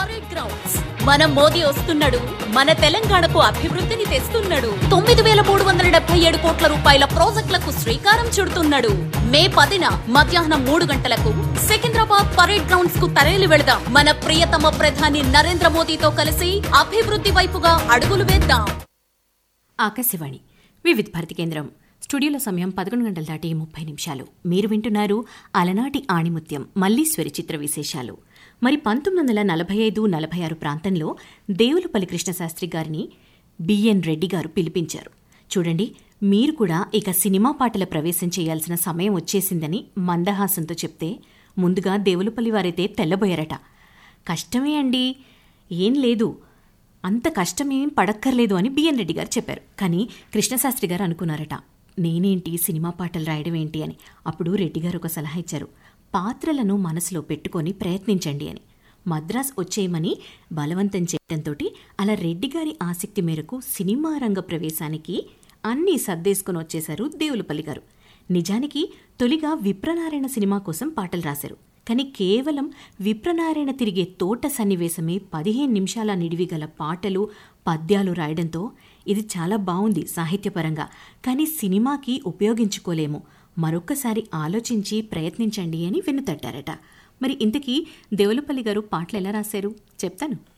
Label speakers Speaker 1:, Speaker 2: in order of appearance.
Speaker 1: parade grounds మన మోదీ వస్తున్నాడు మన తెలంగాణకు అభివృద్ధిని తెస్తున్నాడు తొమ్మిది వేల మూడు వందల డెబ్బై ఏడు కోట్ల రూపాయల ప్రాజెక్టులకు శ్రీకారం చుడుతున్నాడు మే పదిన మధ్యాహ్నం మూడు గంటలకు సికింద్రాబాద్ పరేడ్ గ్రౌండ్స్ కు తరలి వెళదాం మన ప్రియతమ ప్రధాని నరేంద్ర మోదీతో కలిసి అభివృద్ధి వైపుగా అడుగులు వేద్దాం
Speaker 2: ఆకాశవాణి వివిధ భారతి కేంద్రం స్టూడియోలో సమయం పదకొండు గంటల దాటి ముప్పై నిమిషాలు మీరు వింటున్నారు అలనాటి ఆణిముత్యం మల్లీశ్వరి చిత్ర విశేషాలు మరి పంతొమ్మిది వందల నలభై ఐదు నలభై ఆరు ప్రాంతంలో దేవులపల్లి కృష్ణశాస్త్రి గారిని బిఎన్ రెడ్డి గారు పిలిపించారు చూడండి మీరు కూడా ఇక సినిమా పాటల ప్రవేశం చేయాల్సిన సమయం వచ్చేసిందని మందహాసంతో చెప్తే ముందుగా దేవులపల్లి వారైతే తెల్లబోయారట కష్టమే అండి ఏం లేదు అంత కష్టమేం పడక్కర్లేదు అని బిఎన్ రెడ్డి గారు చెప్పారు కానీ కృష్ణశాస్త్రి గారు అనుకున్నారట నేనేంటి సినిమా పాటలు రాయడం ఏంటి అని అప్పుడు రెడ్డి గారు ఒక సలహా ఇచ్చారు పాత్రలను మనసులో పెట్టుకొని ప్రయత్నించండి అని మద్రాస్ వచ్చేయమని బలవంతం చేయడంతో అలా రెడ్డి గారి ఆసక్తి మేరకు సినిమా రంగ ప్రవేశానికి అన్నీ సర్దేసుకొని వచ్చేశారు దేవులపల్లి గారు నిజానికి తొలిగా విప్రనారాయణ సినిమా కోసం పాటలు రాశారు కానీ కేవలం విప్రనారాయణ తిరిగే తోట సన్నివేశమే పదిహేను నిమిషాల నిడివి గల పాటలు పద్యాలు రాయడంతో ఇది చాలా బాగుంది సాహిత్యపరంగా కానీ సినిమాకి ఉపయోగించుకోలేము మరొక్కసారి ఆలోచించి ప్రయత్నించండి అని వెన్నుతట్టారట మరి ఇంతకీ దేవులపల్లి గారు పాటలు ఎలా రాశారు చెప్తాను